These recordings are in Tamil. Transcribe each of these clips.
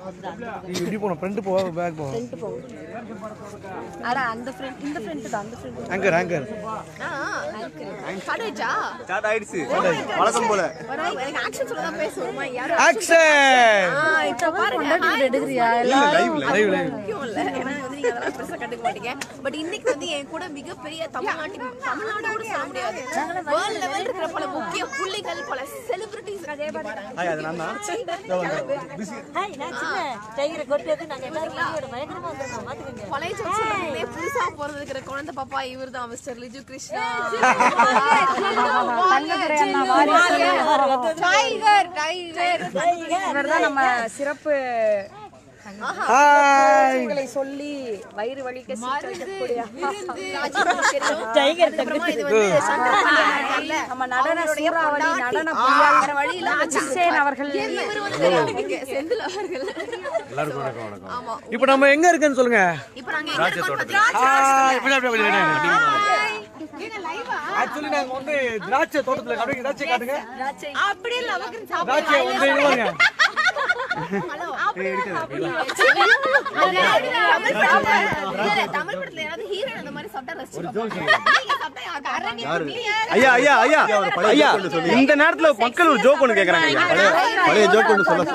நீ இப்படி போகணும் ஃப்ரண்ட் போ பேக் போ ஃப்ரண்ட் போகும் அட அந்த ஃப்ரண்ட் இந்த ஃப்ரண்ட் தான் அந்த ஃப்ரண்ட் ஆங்கர் ஆங்கர் கடைச்சா ஸ்டார்ட் ஆயிடுச்சு வழக்கம் போல எனக்கு ஆக்ஷன் சொல்ல தான் பேசுவோமா யாரும் ஆக்ஷன் இப்ப பாருங்க எடுக்கிறியா இல்ல லைவ் லைவ் லைவ் முக்கியம் இல்ல ஏன்னா வந்து நீங்க அதெல்லாம் பெருசா கண்டுக்க மாட்டீங்க பட் இன்னைக்கு வந்து என் கூட மிகப்பெரிய தமிழ்நாட்டின் தமிழ்நாடு கூட சொல்ல முடியாது வேர்ல்ட் லெவல் இருக்கிற பல முக்கிய புள்ளிகள் பல செலிபிரிட்டிஸ் ஹாய் அது நான் தான் பழைய ஜோக்ஸ்லயே புதுசா பிறந்திருக்கிற குழந்தை பாப்பா இவர் தான் mister Liju Krishna tiger tiger இவர்தான் நம்ம சிறப்பு ஹாய் களை சொல்லி வயிறு வலிக்க சிரிக்க வைக்கக்கூடிய டைகர் அப்புறமா இது வந்து சங்கர் நம்ம நடன அவருடைய சூறாவளி பொண்டாட்டி. நடன ஆ, புயல் வேற வழி இல்ல அஜிசேன் அவர்கள் இவர் வந்து தெரியாதீங்க, செந்தில் அவர்கள் எல்லாருக்கும் வணக்கம் வணக்கம் ஆமா இப்போ நம்ம எங்க இருக்குன்னு சொல்லுங்க இப்போ நாங்க எங்க இருக்கோம் பாத்தீங்களா ஹாய் இப்படி அப்படி ஆக்சுவலி நாங்க வந்து திராட்சை தோட்டத்துல காட்டுங்க திராட்சை காட்டுங்க அப்படி இல்ல அவருக்கு திராட்சை வந்து இங்க பாருங்க தமிழ் படத்துல யாராவது ஹீரோயின் அந்த மாதிரி சாப்பிட்டா ரசிச்சிருப்பாங்க. நீங்க சாப்பிட்டா யாருக்கு அரண்ய புள்ளியே ஐயா ஐயா ஐயா ஐயா இந்த நேரத்துல மக்கள் ஒரு ஜோக் ஒன்று கேக்குறாங்க ஐயா. பழைய ஜோக் ஒன்று சொல்ல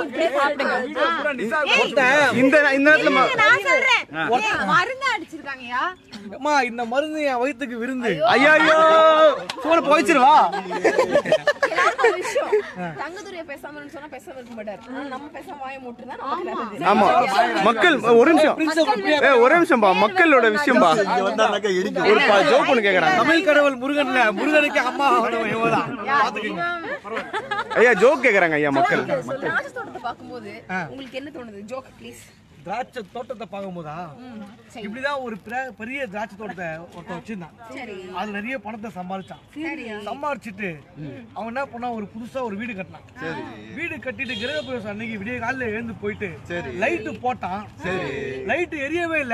இந்த இந்த நேரத்துல ம- மருந்து அடிச்சிருக்காங்கயா அம்மா இந்த மருந்து என் வயித்துக்கு விருந்து ஐயா ஐயோ சோறு போயிச்சிருவா எல்லாருக்கும் ஒரு விஷயம் தங்கதுரைய பேசாம இருந்து சொன்னா பேசாம இருக்க மாட்டாரு ஆனா நம்ம பேசாம வாய மூட்டுதான் நமக்கு நல்லது. ஆமா மக்கள் ஒரு நிமிஷம் ஏய், ஒரே நிமிஷம் பா மக்களோட விஷயம் பா ஒரு ஜோக் ஒன்று கேக்குறாங்க தமிழ் கடவுள் முருகன்ல முருகனுக்கு அம்மா ஆனவன் இவதான் பாத்துக்கங்க ஐயா ஜோக் கேக்குறாங்க ஐயா மக்கள் திராட்சை தோட்டத்தை பார்க்கும்போது உங்களுக்கு என்ன தோணுது ஜோக் ப்ளீஸ் திராட்சை தோட்டத்தை பார்க்கும்போதா இப்படிதான் ஒரு பெரிய- பெரிய திராட்சை தோட்டத்தை ஒருத்தன் வச்சிருந்தான் அது நிறைய பணத்தை சம்பாதிச்சான் சம்பாதிச்சுட்டு அவன் என்ன பண்ணா ஒரு புதுசா ஒரு வீடு கட்டினான் வீடு கட்டிட்டு கிரக பிரவேசம் அன்னைக்கு விடிய காலையில எழுந்து போயிட்டு லைட்டு போட்டான் லைட் எரியவே இல்ல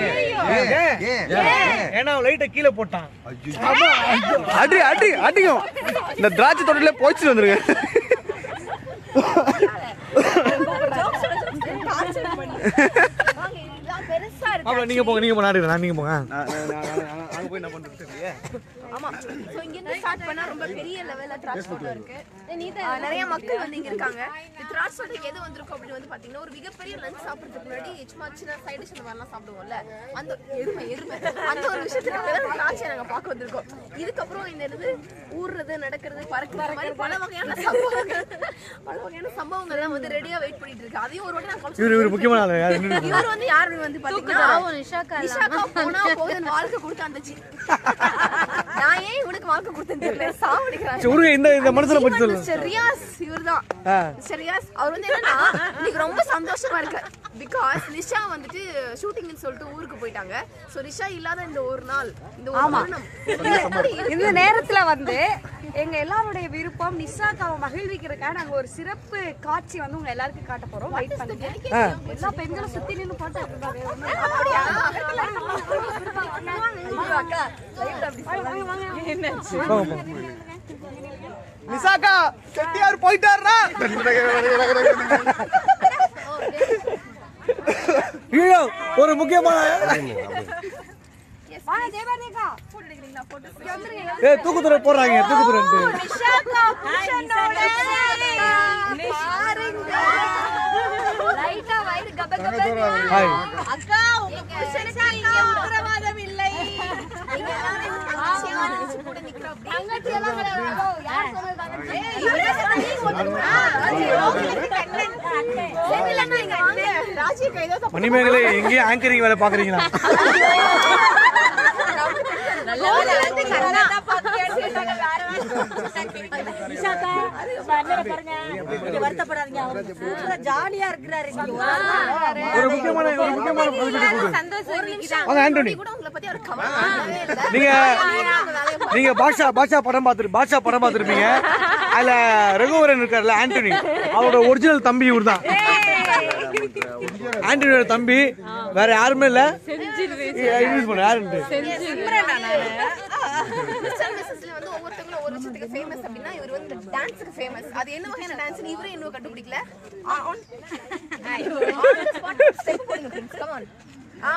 ஏன்? ஏன்னா லைட்டை கீழே போட்டான் அடி அடி அடியும் இந்த திராட்சை தோட்டத்துல போயிட்டு வந்துருங்க பெருசா இருக்கு அப்புறம் நீங்க போங்க நீங்க போங்க நாடு நான் நீங்க போங்க அங்க போய் என்ன பண்றது ஆமா சோ இங்க இருந்து ஸ்டார்ட் பண்ணா ரொம்ப பெரிய லெவல்ல டிரான்ஸ்போர்ட் இருக்கு ஆ, நிறைய மக்கள் வந்து இங்க இருக்காங்க இந்த டிரான்ஸ்போர்ட்டுக்கு எது வந்திருக்கும் அப்படின்னு வந்து பாத்தீங்கன்னா ஒரு மிகப்பெரிய லஞ்ச் சாப்பிடுறதுக்கு முன்னாடி சும்மா சின்ன சைடு டிஷ் அந்த மாதிரிலாம் சாப்பிடுவோம்ல அந்த எருமை எருமை அந்த ஒரு விஷயத்துக்காக தான் திராட்சை நாங்க பார்க்க வந்திருக்கோம் இதுக்கப்புறம் இந்த இது ஊறுறது நடக்கிறது பறக்கிறது இந்த மாதிரி பல வகையான சம்பவங்கள் பல வகையான சம்பவங்கள்லாம் வந்து ரெடியா வெயிட் பண்ணிட்டு இருக்கு அதையும் ஒரு வாட்டி நான் காமிச்சு இவரு இவரு முக்கியமான ஆளு யாரு நின்னு இவர் வந்து யாரு வந்து பாத்தீங்கன்னா நிஷாக்கா போனா போகுது அந்த வாழ்க்கை கொடுத்து வந்துச்சு நான் ஏன் இவனுக்கு வாழ்க்கை கொடுத்தேன்னு தெரியல சாவடிக்கிறாங்க சரி, விடுங்க இந்த இந்த மனுஷனை பத்தி சொல்லுங்க மிஸ்டர் ரியாஸ் இவர்தான் ஆ. மிஸ்டர் ரியாஸ் அவர் வந்து என்னன்னா இன்னைக்கு ரொம்ப சந்தோஷமா இருக்கு பிகாஸ் நிஷா வந்துட்டு ஷூட்டிங்னு சொல்லிட்டு ஊருக்கு போயிட்டாங்க சோ நிஷா இல்லாத இந்த ஒரு நாள் இந்த ஒரு தருணம் எப்படி இருக்கு? இந்த நேரத்துல வந்து எங்க எல்லாருடைய விருப்பம் நிஷாக்காவை மகிழ்விக்கிறதுக்காக நாங்க ஒரு சிறப்பு காட்சி வந்து உங்க எல்லாருக்கும் காட்ட போறோம் வெயிட் பண்ணுங்க எல்லா பெண்களும் சுத்தி நின்னு போட்டா அப்படிதான் வேற ஒண்ணும் இல்ல. அப்படியா? ஐயோ, அக்கா, light அப்படி சொல்லாதீங்க. போங்க, போங்க. நிசாக்கா செட்டியார் போயிட்டாருடா ஐயோ ஒரு முக்கியமான வாங்க, தேவாதேக்கா. Photo எடுக்கிறீங்களா? photo ஏ தூக்குத்துறை போடுறாங்க தூக்குத்துறை நிஷாக்கா புருஷனோட பாருங்க. லைட்டா வயிறு கப கபன்னு. ஹாய் அக்கா உங்க புருஷனுக்கு இங்க உத்தரவாதம் இல்லை நீங்க எல்லாரும் எங்க தங்கச்சியா நினைச்சு கூட நிக்கிறோம் அப்படி. தங்கச்சி எல்லாம் கிடையாது. யார் சொன்னது தங்கச்சி? இவரே சொன்னாரு, நீங்க ஒத்துக்கணும். ஆ, ராஜி, உங்களுக்கு கண்ணன். செந்திலண்ணா இங்க வாங்க. ராஜி கைதோ தப்பு மணிமேகலை எங்கேயும் ஆங்கரிங் வேலை பாக்குறீங்களா ஜாலியா இருக்கிறாரு ஒரு முக்கியமான ஒரு முக்கியமான பதிவு கொடு வாங்க ஆண்டோனி கூட உங்களை பத்தி அவர் கவலை பண்ணவே இல்ல. நீங்க உங்க வேலையை பாருங்க. நீங்க பாஷா பாஷா படம் பார்த்துரு பாஷா படம் பார்த்துருப்பீங்க அதுல ரகுவரன் இருக்கார்ல ஆண்டனி அவரோட ஒரிஜினல் தம்பி இவர் தான் ஆண்டனியோட தம்பி வேற யாருமே இல்ல இன்ட்ரடியூஸ் பண்ண யாருன்ட்டு மிஸ்டர் அண்ட் மிஸ்ஸஸ்ல வந்து ஒவ்வொருத்தங்களும் ஒரு விஷயத்துக்கு ஃபேமஸ் அப்படின்னா இவர் வந்து டான்ஸுக்கு ஃபேமஸ் அது என்ன வகையான டான்ஸ் இவரே இன்னும் கண்டுபிடிக்கல ஆ, on. டான்ஸ் கம் ஆன் ஆ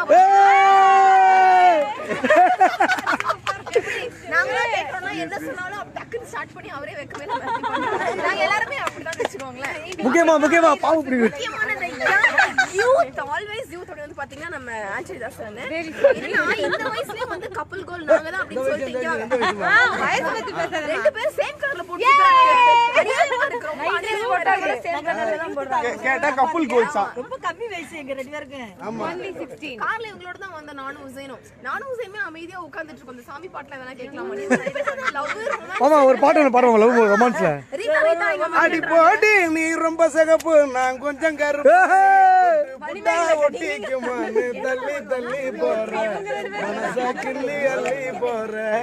நாங்க தான் கேக்குறோம்னா என்ன சொன்னாலும் அப்படி டக்குன்னு ஸ்டார்ட் பண்ணி அவரே வைக்கவே நம்ம happy பண்ணுவோம். நாங்க எல்லாருமே அப்படிதான் வச்சுக்கோங்களேன் முக்கியமா முக்கியமா பாவு பிடிக்கும் முக்கியமான யூத் ஆல்வேஸ் யூத் அப்படி வந்து பாத்தீங்கன்னா நம்ம ஆன்சரி தாசன் என்னன்னா இந்த வயசுலயே வந்து கப்பல் கோல் நாங்க தான் அப்படின்னு சொல்லிட்டு இங்க வாங்க. வயசு பத்தி பேசாத ரெண்டு பேரும் சேம் கலர்ல போட்டுருக்காங்க அநியாயமா இருக்கு ரொம்ப அநியாயமா இருக்கு சேம் கலர்ல தான் போடுறாங்க கேட்டா கப்புல் கோல்ஸ் தான் ரொம்ப கம்மி வயசு எங்க ரெண்டு பேருக்கு ஒன்லி சிக்ஸ்டீன் கார்ல இவங்களோட தான் வந்த நானும் உசைனும் நானும் உசைனுமே அமைதியா உட்கார்ந்துட்டு இருக்கோம் இந்த சாமி பாட்டுல எதனா கேட்கலாம் லவ் ஆமா ஒரு பாட்டு ஒன்று பாடுவாங்க லவ் ரொமான்ஸ்ல ரீதா ரீதா எங்க அம்மா அடி போடி நீ ரொம்ப சிகப்பு நான் கொஞ்சம் கருப்பு புட்டா ஒட்டிக்குமான்னு தள்ளி தள்ளி போறேன் மனசா கிள்ளி அள்ளி போறேன்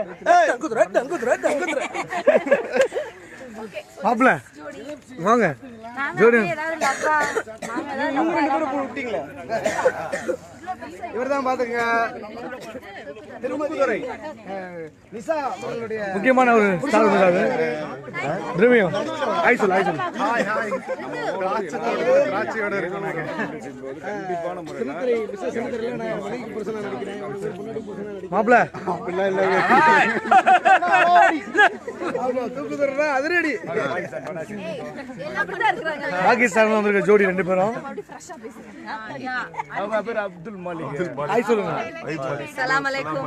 மாப்பிள வாங்க ஜோடி ஏதாவது லவ்வா நாங்க ஏதாவது விட்டீங்களே இவர் தான் பாத்துங்க திருமதுரை நிசா அவங்களுடைய முக்கியமான ஒரு ஸ்டார் வந்திருக்காரு திரவியம் ஆய் சொல்லு ஆய் சொல்லு திராட்சையோட இருக்கோம் நாங்க கண்டிப்பான முறையில் சின்னத்திரையில நான் மணிக்கு புருஷனா நடிக்கிறேன் ஒரு முன்னாடி புருஷனா நடிக்கிறேன் மாப்பிள அப்படிலாம் இல்ல ஆமா தூக்குதுறா அதிரடி எல்லாம் அப்படிதான் இருக்கிறாங்க பாகிஸ்தான் வந்திருக்க ஜோடி ரெண்டு பேரும் அப்படி ஃப்ரெஷ்ஷா பேசுங்க அவங்க பேர் அப்துல் மாலிக் ஆய் சொல்லுங்க சலாம் அலைக்கும்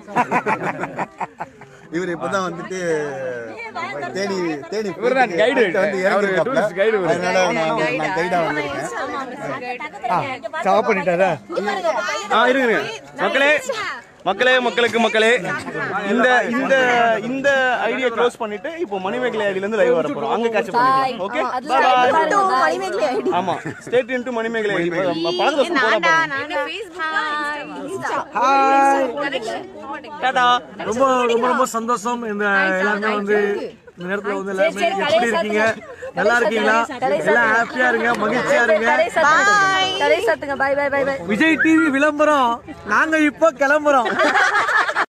இவர் இப்பதான் வந்துட்டு தேனி தேனி இவர்தான் guide. வந்து அவரு இறங்கியிருக்காப்ல. tourist guide இவரு. அதனால நான் நான் கைடா வந்திருக்கேன் ஸ்டாப் பண்ணிட்டாரா ஆ இருங்க மக்களே மக்களே மக்களுக்கு மக்களே இந்த இந்த இந்த ஐடியா க்ளோஸ் பண்ணிட்டு இப்போ மணிமேகலை ஐடில இருந்து லைவ் வர போறோம் அங்க கேட்ச் பண்ணிக்கலாம் ஓகே மணிமேகலை ஐடி ஆமா ஸ்டேட் இன்டு மணிமேகலை ஐடி பழக்க போறா டாடா ரொம்ப ரொம்ப ரொம்ப சந்தோஷம் இந்த எல்லாருமே வந்து இந்த நேரத்துல வந்து எல்லாருமே எப்படி இருக்கீங்க நல்லா இருக்கீங்களா எல்லாம் ஹாப்பியா இருங்க மகிழ்ச்சியா இருங்க கடை சாத்துங்க bye bye bye bye Vijay TV விளம்பரம் நாங்க இப்போ கிளம்புறோம்